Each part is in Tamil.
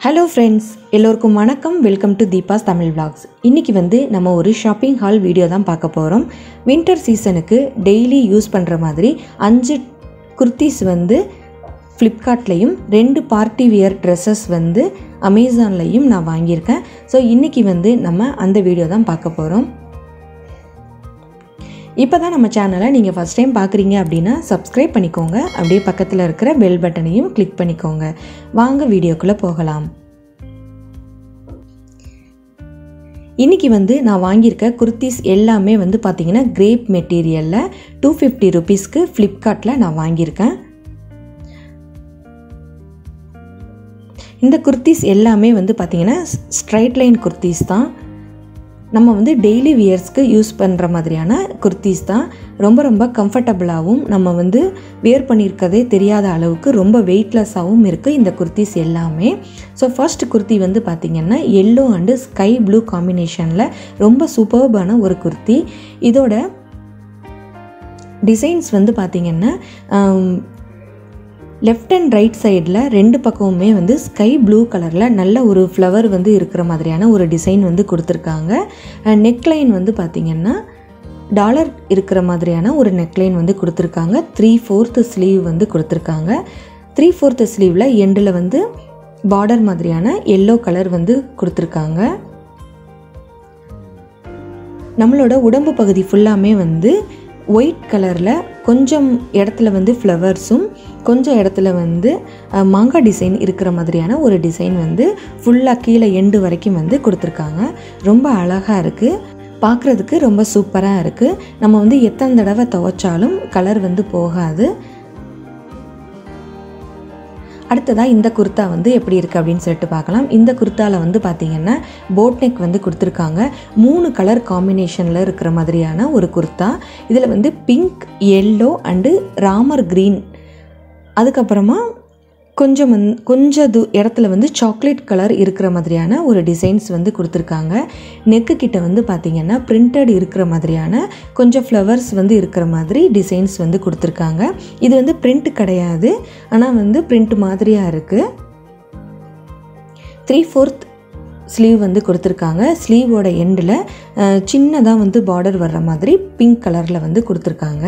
ஹலோ ஃப்ரெண்ட்ஸ் எல்லோருக்கும் வணக்கம் welcome to Deepa's Tamil vlogs இன்றைக்கி வந்து நம்ம ஒரு ஷாப்பிங் ஹால் வீடியோ தான் பார்க்க போகிறோம் வின்டர் சீசனுக்கு டெய்லி யூஸ் பண்ணுற மாதிரி அஞ்சு குர்த்திஸ் வந்து ஃப்ளிப்கார்ட்லேயும் ரெண்டு பார்ட்டி வியர் ட்ரெஸ்ஸஸ் வந்து அமேசான்லேயும் நான் வாங்கியிருக்கேன் ஸோ இன்றைக்கி வந்து நம்ம அந்த வீடியோ தான் பார்க்க போகிறோம் இப்போ தான் நம்ம சேனலை நீங்கள் ஃபஸ்ட் டைம் பார்க்குறீங்க அப்படின்னா சப்ஸ்கிரைப் பண்ணிக்கோங்க அப்படியே பக்கத்தில் இருக்கிற பெல் பட்டனையும் கிளிக் பண்ணிக்கோங்க வாங்க வீடியோக்குள்ளே போகலாம் இன்றைக்கி வந்து நான் வாங்கியிருக்க குர்த்திஸ் எல்லாமே வந்து பார்த்திங்கன்னா கிரேப் மெட்டீரியலில் டூ ஃபிஃப்டி ருபீஸ்க்கு ஃப்ளிப்கார்ட்டில் நான் வாங்கியிருக்கேன் இந்த குர்த்திஸ் எல்லாமே வந்து பார்த்திங்கன்னா ஸ்ட்ரைட் லைன் குர்த்திஸ் தான் நம்ம வந்து டெய்லி வியர்ஸ்க்கு யூஸ் பண்ணுற மாதிரியான குர்த்திஸ் தான் ரொம்ப ரொம்ப கம்ஃபர்டபுளாகவும் நம்ம வந்து வியர் பண்ணியிருக்கதே தெரியாத அளவுக்கு ரொம்ப வெயிட்லெஸ்ஸாகவும் இருக்குது இந்த குர்த்திஸ் எல்லாமே ஸோ ஃபர்ஸ்ட் குர்த்தி வந்து பார்த்திங்கன்னா எல்லோ அண்டு ஸ்கை ப்ளூ காம்பினேஷனில் ரொம்ப சூப்பர்பான ஒரு குர்த்தி இதோட டிசைன்ஸ் வந்து பார்த்திங்கன்னா லெஃப்ட் அண்ட் ரைட் சைடில் ரெண்டு பக்கமுமே வந்து ஸ்கை ப்ளூ கலரில் நல்ல ஒரு ஃப்ளவர் வந்து இருக்கிற மாதிரியான ஒரு டிசைன் வந்து கொடுத்துருக்காங்க நெக்லைன் வந்து பார்த்திங்கன்னா டாலர் இருக்கிற மாதிரியான ஒரு நெக்லைன் வந்து கொடுத்துருக்காங்க த்ரீ ஃபோர்த்து ஸ்லீவ் வந்து கொடுத்துருக்காங்க த்ரீ ஃபோர்த்து ஸ்லீவில் எண்டில் வந்து பார்டர் மாதிரியான எல்லோ கலர் வந்து கொடுத்துருக்காங்க நம்மளோட உடம்பு பகுதி ஃபுல்லாமே வந்து ஒயிட் கலரில் கொஞ்சம் இடத்துல வந்து ஃப்ளவர்ஸும் கொஞ்சம் இடத்துல வந்து மாங்காய் டிசைன் இருக்கிற மாதிரியான ஒரு டிசைன் வந்து ஃபுல்லாக கீழே எண்டு வரைக்கும் வந்து கொடுத்துருக்காங்க ரொம்ப அழகாக இருக்குது பார்க்குறதுக்கு ரொம்ப சூப்பராக இருக்குது நம்ம வந்து எத்தனை தடவை துவைச்சாலும் கலர் வந்து போகாது அடுத்ததாக இந்த குர்த்தா வந்து எப்படி இருக்குது அப்படின்னு சொல்லிட்டு பார்க்கலாம் இந்த குர்த்தாவில் வந்து பார்த்திங்கன்னா போட் நெக் வந்து கொடுத்துருக்காங்க மூணு கலர் காம்பினேஷனில் இருக்கிற மாதிரியான ஒரு குர்த்தா இதில் வந்து pink yellow and Ramar green அதுக்கப்புறமா கொஞ்சம் வந் கொஞ்சம் து இடத்துல வந்து சாக்லேட் கலர் இருக்கிற மாதிரியான ஒரு டிசைன்ஸ் வந்து கொடுத்துருக்காங்க நெக்கு கிட்ட வந்து பார்த்திங்கன்னா பிரிண்டட் இருக்கிற மாதிரியான கொஞ்சம் ஃப்ளவர்ஸ் வந்து இருக்கிற மாதிரி டிசைன்ஸ் வந்து கொடுத்துருக்காங்க இது வந்து பிரிண்ட் கிடையாது ஆனால் வந்து பிரிண்ட் மாதிரியாக இருக்குது த்ரீ ஃபோர்த் ஸ்லீவ் வந்து கொடுத்துருக்காங்க ஸ்லீவோட எண்டில் சின்னதாக வந்து பார்டர் வர்ற மாதிரி பிங்க் கலரில் வந்து கொடுத்துருக்காங்க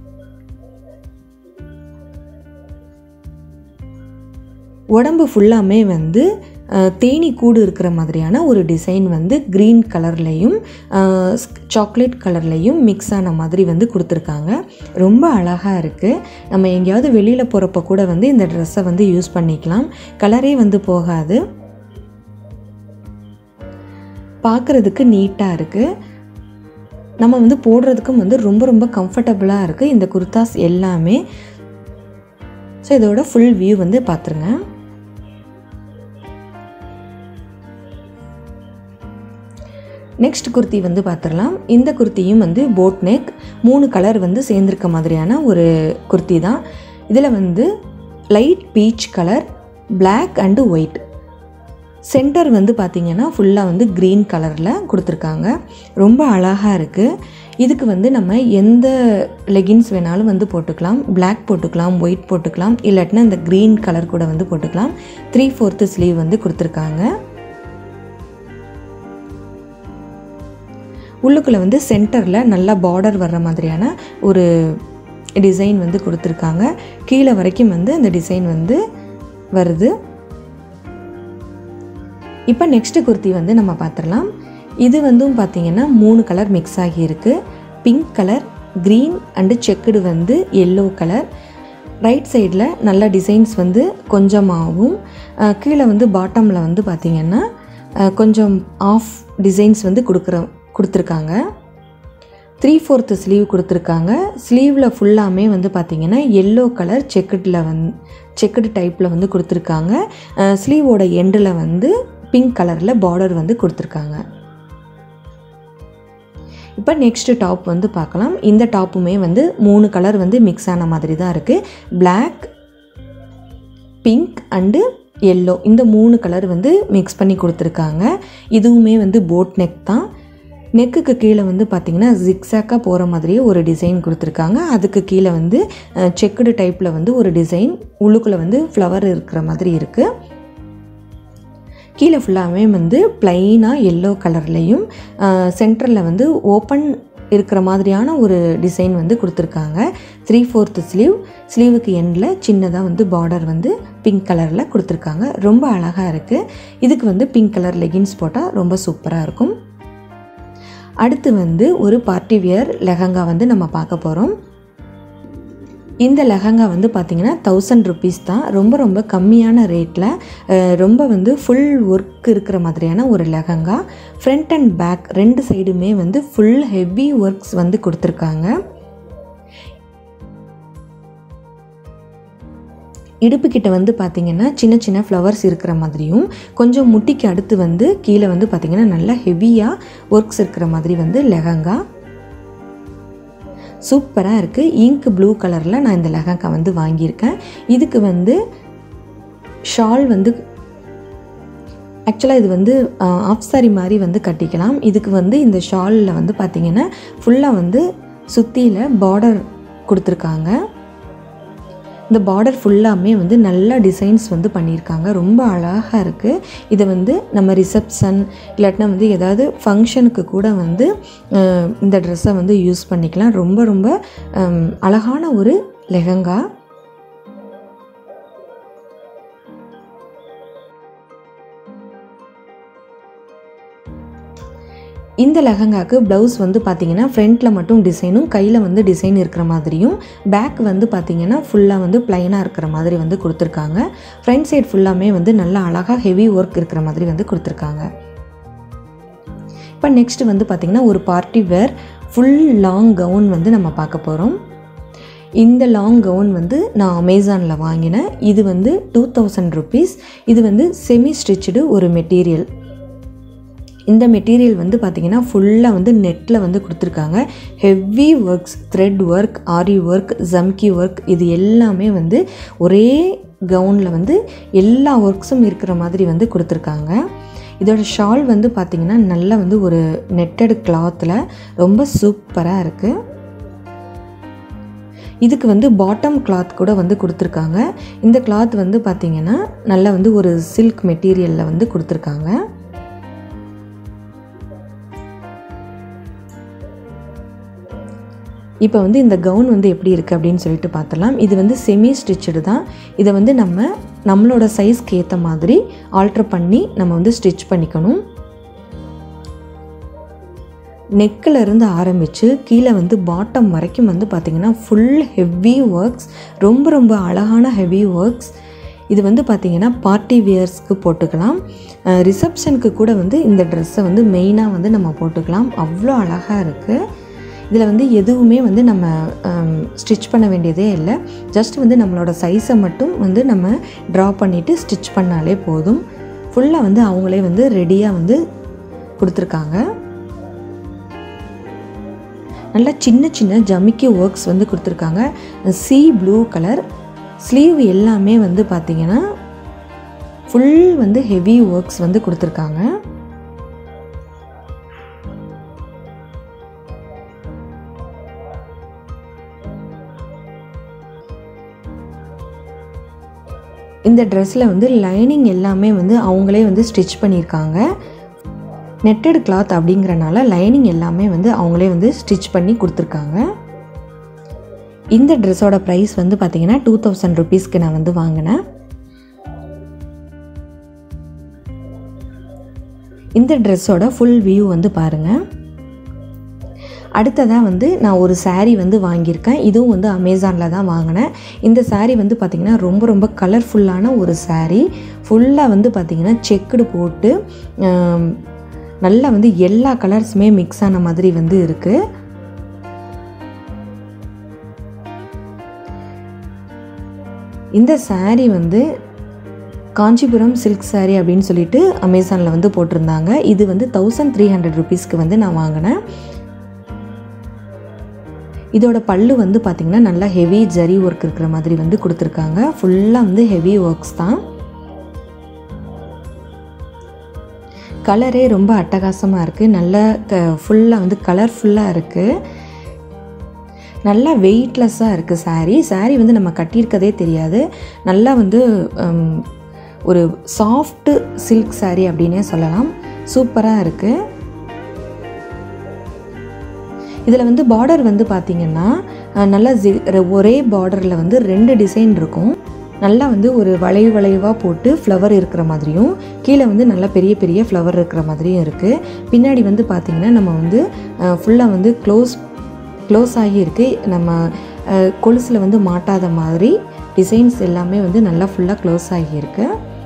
உடம்பு ஃபுல்லாமே வந்து தேனி கூடு இருக்கிற மாதிரியான ஒரு டிசைன் வந்து க்ரீன் கலர்லேயும் சாக்லேட் கலர்லேயும் மிக்ஸ் ஆன மாதிரி வந்து கொடுத்துருக்காங்க ரொம்ப அழகாக இருக்குது நம்ம எங்கேயாவது வெளியில் போகிறப்ப கூட வந்து இந்த ட்ரெஸ்ஸை வந்து யூஸ் பண்ணிக்கலாம் கலரே வந்து போகாது பார்க்குறதுக்கு நீட்டாக இருக்குது நம்ம வந்து போடுறதுக்கும் வந்து ரொம்ப ரொம்ப கம்ஃபர்டபுளாக இருக்குது இந்த குர்தாஸ் எல்லாமே ஸோ இதோட ஃபுல் வியூ வந்து பார்த்துருங்க நெக்ஸ்ட் குர்த்தி வந்து பார்த்துடலாம் இந்த குர்த்தியும் வந்து போட் நெக் மூணு கலர் வந்து சேர்ந்துருக்க மாதிரியான ஒரு குர்த்தி தான் இதில் வந்து light peach colour black and white centre வந்து பார்த்திங்கன்னா ஃபுல்லாக வந்து க்ரீன் கலரில் கொடுத்துருக்காங்க ரொம்ப அழகாக இருக்குது இதுக்கு வந்து நம்ம எந்த லெகின்ஸ் வேணாலும் வந்து போட்டுக்கலாம் பிளாக் போட்டுக்கலாம் ஒயிட் போட்டுக்கலாம் இல்லாட்டினா இந்த க்ரீன் கலர் கூட வந்து போட்டுக்கலாம் த்ரீ ஃபோர்த்து ஸ்லீவ் வந்து கொடுத்துருக்காங்க உள்ளுக்குள்ளே வந்து சென்டரில் நல்லா பார்டர் வர்ற மாதிரியான ஒரு டிசைன் வந்து கொடுத்துருக்காங்க கீழே வரைக்கும் வந்து அந்த டிசைன் வந்து வருது இப்போ நெக்ஸ்ட்டு குர்த்தி வந்து நம்ம பார்த்துடலாம் இது வந்து பார்த்திங்கன்னா மூணு கலர் மிக்ஸ் ஆகியிருக்கு pink colour green and checked வந்து எல்லோ கலர் ரைட் சைடில் நல்ல டிசைன்ஸ் வந்து கொஞ்சமாகவும் கீழே வந்து பாட்டமில் வந்து பார்த்திங்கன்னா கொஞ்சம் ஆஃப் டிசைன்ஸ் வந்து கொடுக்குற கொடுத்துருக்காங்க த்ரீ ஃபோர்த்து ஸ்லீவ் கொடுத்துருக்காங்க ஸ்லீவில் ஃபுல்லாமே வந்து பார்த்திங்கன்னா எல்லோ கலர் செக்குடில் வந் செக்குடு டைப்பில் வந்து கொடுத்துருக்காங்க ஸ்லீவோட எண்டில் வந்து பிங்க் கலரில் பார்டர் வந்து கொடுத்துருக்காங்க இப்போ நெக்ஸ்ட்டு டாப் வந்து பார்க்கலாம் இந்த டாப்புமே வந்து மூணு கலர் வந்து மிக்ஸ் ஆன மாதிரி தான் இருக்குது பிளாக் பிங்க் அண்டு எல்லோ இந்த மூணு கலர் வந்து மிக்ஸ் பண்ணி கொடுத்துருக்காங்க இதுவுமே வந்து போட் நெக் தான் நெக்குக்கு கீழே வந்து பார்த்திங்கன்னா ஜிக்ஸாக்காக போகிற மாதிரியே ஒரு டிசைன் கொடுத்துருக்காங்க அதுக்கு கீழே வந்து செக்குடு டைப்பில் வந்து ஒரு டிசைன் உள்ளுக்குள்ளே வந்து ஃப்ளவர் இருக்கிற மாதிரி இருக்குது கீழே ஃபுல்லாகவே வந்து ப்ளைனாக எல்லோ கலர்லேயும் சென்டரில் வந்து ஓப்பன் இருக்கிற மாதிரியான ஒரு டிசைன் வந்து கொடுத்துருக்காங்க த்ரீ ஃபோர்த்து ஸ்லீவ் ஸ்லீவுக்கு எண்டில் சின்னதாக வந்து பார்டர் வந்து பிங்க் கலரில் கொடுத்துருக்காங்க ரொம்ப அழகாக இருக்குது இதுக்கு வந்து பிங்க் கலர் லெகின்ஸ் போட்டால் ரொம்ப சூப்பராக இருக்கும் அடுத்து வந்து ஒரு பார்ட்டி வியர் லெஹங்கா வந்து நம்ம பார்க்க போகிறோம் இந்த லெஹங்கா வந்து பார்த்திங்கன்னா தௌசண்ட் ருபீஸ் தான் ரொம்ப ரொம்ப கம்மியான ரேட்டில் ரொம்ப வந்து ஃபுல் ஒர்க் இருக்கிற மாதிரியான ஒரு லெஹங்கா ஃப்ரண்ட் அண்ட் பேக் ரெண்டு சைடுமே வந்து ஃபுல் ஹெவி ஒர்க்ஸ் வந்து கொடுத்துருக்காங்க இடுப்பு கிட்ட வந்து பார்த்திங்கன்னா சின்ன சின்ன ஃப்ளவர்ஸ் இருக்கிற மாதிரியும் கொஞ்சம் முட்டிக்கு அடுத்து வந்து கீழே வந்து பார்த்திங்கன்னா நல்லா ஹெவியாக ஒர்க்ஸ் இருக்கிற மாதிரி வந்து லெஹங்கா சூப்பராக இருக்குது இங்க் ப்ளூ கலரில் நான் இந்த லெஹங்கா வந்து வாங்கியிருக்கேன் இதுக்கு வந்து ஷால் வந்து ஆக்சுவலாக இது வந்து ஆஃப் சாரி மாதிரி வந்து கட்டிக்கலாம் இதுக்கு வந்து இந்த ஷாலில் வந்து பார்த்திங்கன்னா ஃபுல்லாக வந்து சுற்றியில் பார்டர் கொடுத்துருக்காங்க இந்த பார்டர் ஃபுல்லாமே வந்து நல்ல டிசைன்ஸ் வந்து பண்ணியிருக்காங்க ரொம்ப அழகாக இருக்குது இதை வந்து நம்ம ரிசப்ஷன் இல்லாட்டினா வந்து ஏதாவது ஃபங்க்ஷனுக்கு கூட வந்து அஹ், இந்த ட்ரெஸ்ஸை வந்து யூஸ் பண்ணிக்கலாம் ரொம்ப ரொம்ப ஹம், அழகான ஒரு லெஹங்கா இந்த லெஹங்காக்கு ப்ளவுஸ் வந்து பார்த்தீங்கன்னா ஃப்ரண்ட்டில் மட்டும் டிசைனும் கையில் வந்து டிசைன் இருக்கிற மாதிரியும் பேக் வந்து பார்த்தீங்கன்னா ஃபுல்லாக வந்து ப்ளைனாக இருக்கிற மாதிரி வந்து கொடுத்துருக்காங்க ஃப்ரண்ட் சைடு ஃபுல்லாமே வந்து நல்லா அழகாக ஹெவி ஒர்க் இருக்கிற மாதிரி வந்து கொடுத்துருக்காங்க இப்போ நெக்ஸ்ட் வந்து பார்த்திங்கன்னா ஒரு party wear full long gown வந்து நம்ம பார்க்க போகிறோம் இந்த லாங் கவுன் வந்து நான் அமேசானில் வாங்கினேன் இது வந்து டூ தௌசண்ட் ருபீஸ் இது வந்து செமி ஸ்டிச்சுடு ஒரு மெட்டீரியல் இந்த மெட்டீரியல் வந்து பார்த்திங்கன்னா ஃபுல்லாக வந்து நெட்டில் வந்து கொடுத்துருக்காங்க heavy works thread work aari work ஜம்கி ஒர்க் இது எல்லாமே வந்து ஒரே கவுனில் வந்து எல்லா ஒர்க்ஸும் இருக்கிற மாதிரி வந்து கொடுத்துருக்காங்க இதோட ஷால் வந்து பார்த்திங்கன்னா நல்லா வந்து ஒரு நெட்டட் கிளாத்தில் ரொம்ப சூப்பராக இருக்குது இதுக்கு வந்து பாட்டம் கிளாத் கூட வந்து கொடுத்துருக்காங்க இந்த கிளாத் வந்து பார்த்திங்கன்னா நல்லா வந்து ஒரு சில்க் மெட்டீரியலில் வந்து கொடுத்துருக்காங்க இப்போ வந்து இந்த கவுன் வந்து எப்படி இருக்குது அப்படின்னு சொல்லிட்டு பார்த்தலாம் இது வந்து செமி ஸ்டிச்சடு தான் இதை வந்து நம்ம நம்மளோட சைஸ்க்கு ஏற்ற மாதிரி ஆல்ட்ரு பண்ணி நம்ம வந்து ஸ்டிச் பண்ணிக்கணும் நெக்கில் இருந்து ஆரம்பித்து கீழே வந்து பாட்டம் வரைக்கும் வந்து பார்த்திங்கன்னா ஃபுல் ஹெவி ஒர்க்ஸ் ரொம்ப ரொம்ப அழகான ஹெவி ஒர்க்ஸ் இது வந்து பார்த்திங்கன்னா பார்ட்டி வியர்ஸ்க்கு போட்டுக்கலாம் ரிசப்ஷனுக்கு கூட வந்து இந்த ட்ரெஸ்ஸை வந்து மெயினாக வந்து நம்ம போட்டுக்கலாம் அவ்வளோ அழகாக இருக்குது இதில் வந்து எதுவுமே வந்து நம்ம ஸ்டிச் பண்ண வேண்டியதே இல்லை ஜஸ்ட் வந்து நம்மளோட சைஸை மட்டும் வந்து நம்ம ட்ரா பண்ணிவிட்டு ஸ்டிச் பண்ணாலே போதும் ஃபுல்லாக வந்து அவங்களே வந்து ரெடியாக வந்து கொடுத்துருக்காங்க நல்லா சின்ன சின்ன ஜமிக்கி ஒர்க்ஸ் வந்து கொடுத்துருக்காங்க சி ப்ளூ கலர் ஸ்லீவ் எல்லாமே வந்து பார்த்திங்கன்னா ஃபுல் வந்து ஹெவி ஒர்க்ஸ் வந்து கொடுத்துருக்காங்க இந்த ட்ரெஸ்ஸில் வந்து லைனிங் எல்லாமே வந்து அவங்களே வந்து ஸ்டிச் பண்ணியிருக்காங்க நெட்டட் கிளாத் அப்படிங்கிறனால லைனிங் எல்லாமே வந்து அவங்களே வந்து ஸ்டிச் பண்ணி கொடுத்துருக்காங்க இந்த ட்ரெஸ்ஸோட ப்ரைஸ் வந்து பார்த்தீங்கன்னா டூ தௌசண்ட் ருபீஸ்க்கு நான் வந்து வாங்கினேன் இந்த ட்ரெஸ்ஸோட ஃபுல் வியூ வந்து பாருங்கள் அடுத்ததாக வந்து நான் ஒரு saree வந்து வாங்கியிருக்கேன் இதுவும் வந்து அமேசானில் தான் வாங்கினேன் இந்த saree வந்து பார்த்திங்கன்னா ரொம்ப ரொம்ப கலர்ஃபுல்லான ஒரு saree ஃபுல்லாக வந்து பார்த்திங்கன்னா செக்குடு போட்டு ஆம், நல்லா வந்து எல்லா கலர்ஸுமே மிக்ஸ் ஆன மாதிரி வந்து இருக்குது இந்த saree வந்து காஞ்சிபுரம் சில்க் saree அப்படின்னு சொல்லிட்டு அமேசானில் வந்து போட்டிருந்தாங்க இது வந்து தௌசண்ட் த்ரீ ஹண்ட்ரட் ருபீஸ்க்கு வந்து நான் வாங்கினேன் இதோட பல்லு வந்து பார்த்திங்கன்னா நல்லா ஹெவி ஜரி ஒர்க் இருக்கிற மாதிரி வந்து கொடுத்துருக்காங்க ஃபுல்லாக வந்து ஹெவி ஒர்க்ஸ் தான் கலரே ரொம்ப அட்டகாசமாக இருக்குது நல்ல க ஃபுல்லாக வந்து கலர்ஃபுல்லாக இருக்குது நல்லா வெயிட்லெஸ்ஸாக இருக்குது saree saree வந்து நம்ம கட்டியிருக்கதே தெரியாது நல்லா வந்து ஹம், ஒரு சாஃப்ட்டு சில்க் saree அப்படின்னே சொல்லலாம் சூப்பராக இருக்குது இதில் வந்து பார்டர் வந்து பார்த்திங்கன்னா அஹ், நல்லா ஜி ஒரே பார்டரில் வந்து ரெண்டு டிசைன் இருக்கும் நல்லா வந்து ஒரு வளைவு வளைவாக போட்டு ஃப்ளவர் இருக்கிற மாதிரியும் கீழே வந்து நல்லா பெரிய பெரிய ஃப்ளவர் இருக்கிற மாதிரியும் இருக்குது பின்னாடி வந்து பார்த்திங்கன்னா நம்ம வந்து ஃபுல்லாக வந்து க்ளோஸ் க்ளோஸ் ஆகி இருக்கு நம்ம அஹ், கொலுசில் வந்து மாட்டாத மாதிரி டிசைன்ஸ் எல்லாமே வந்து நல்லா ஃபுல்லாக க்ளோஸ் ஆகியிருக்கு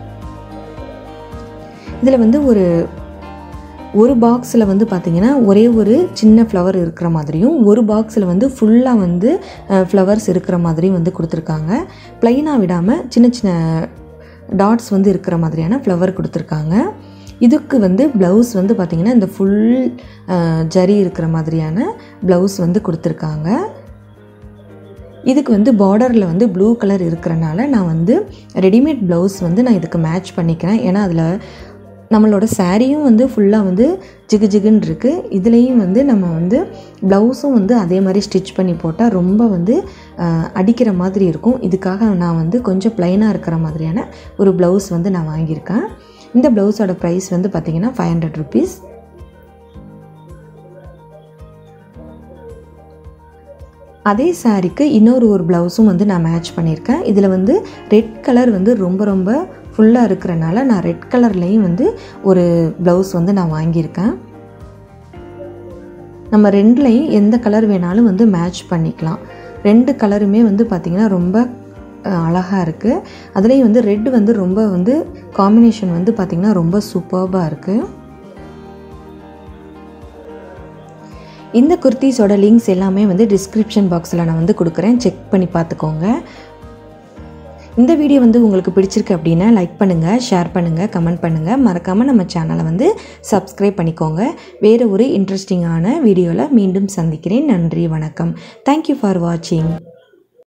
இதில் வந்து ஒரு ஒரு பாக்ஸில் வந்து பார்த்திங்கன்னா ஒரே ஒரு சின்ன ஃப்ளவர் இருக்கிற மாதிரியும் ஒரு பாக்ஸில் வந்து ஃபுல்லாக வந்து ஃப்ளவர்ஸ் இருக்கிற மாதிரியும் வந்து கொடுத்துருக்காங்க ப்ளைனாக விடாமல் சின்ன சின்ன டாட்ஸ் வந்து இருக்கிற மாதிரியான ஃப்ளவர் கொடுத்துருக்காங்க இதுக்கு வந்து ப்ளவுஸ் வந்து பார்த்திங்கன்னா இந்த ஃபுல் ஜரி இருக்கிற மாதிரியான ப்ளவுஸ் வந்து கொடுத்துருக்காங்க இதுக்கு வந்து பார்டரில் வந்து ப்ளூ கலர் இருக்கிறனால நான் வந்து ரெடிமேட் ப்ளவுஸ் வந்து நான் இதுக்கு மேட்ச் பண்ணிக்கிறேன் ஏன்னா அதில் நம்மளோட சாரியும் வந்து ஃபுல்லாக வந்து ஜிகு ஜிகுன்னு இருக்குது இதுலேயும் வந்து நம்ம வந்து ப்ளவுஸும் வந்து அதே மாதிரி ஸ்டிச் பண்ணி போட்டால் ரொம்ப வந்து அஹ், அடிக்கிற மாதிரி இருக்கும் இதுக்காக நான் வந்து கொஞ்சம் ப்ளைனாக இருக்கிற மாதிரியான ஒரு ப்ளவுஸ் வந்து நான் வாங்கியிருக்கேன் இந்த ப்ளவுஸோட ப்ரைஸ் வந்து பார்த்திங்கன்னா ஃபைவ் ஹண்ட்ரட் ருபீஸ் அதே சாரீக்கு இன்னொரு ஒரு ப்ளவுஸும் வந்து நான் மேட்ச் பண்ணியிருக்கேன் இதில் வந்து ரெட் கலர் வந்து ரொம்ப ரொம்ப ஃபுல்லாக இருக்கிறனால நான் ரெட் கலர்லேயும் வந்து ஒரு ப்ளவுஸ் வந்து நான் வாங்கியிருக்கேன் நம்ம ரெண்டுலேயும் எந்த கலர் வேணாலும் வந்து மேட்ச் பண்ணிக்கலாம் ரெண்டு கலருமே வந்து பார்த்திங்கன்னா ரொம்ப அழகாக இருக்குது அதுலேயும் வந்து ரெட் வந்து ரொம்ப வந்து காம்பினேஷன் வந்து பார்த்திங்கன்னா ரொம்ப சூப்பர்பாக இருக்குது இந்த குர்த்திஸோட லிங்க்ஸ் எல்லாமே வந்து டிஸ்கிரிப்ஷன் பாக்ஸில் நான் வந்து கொடுக்குறேன் செக் பண்ணி பார்த்துக்கோங்க இந்த வீடியோ வந்து உங்களுக்கு பிடிச்சிருக்கு அப்படின்னா லைக் பண்ணுங்கள் ஷேர் பண்ணுங்கள் கமெண்ட் பண்ணுங்கள் மறக்காமல் நம்ம சேனலை வந்து சப்ஸ்கிரைப் பண்ணிக்கோங்க வேறு ஒரு இன்ட்ரெஸ்டிங்கான வீடியோவில் மீண்டும் சந்திக்கிறேன் நன்றி வணக்கம் தேங்க்யூ ஃபார் வாட்சிங்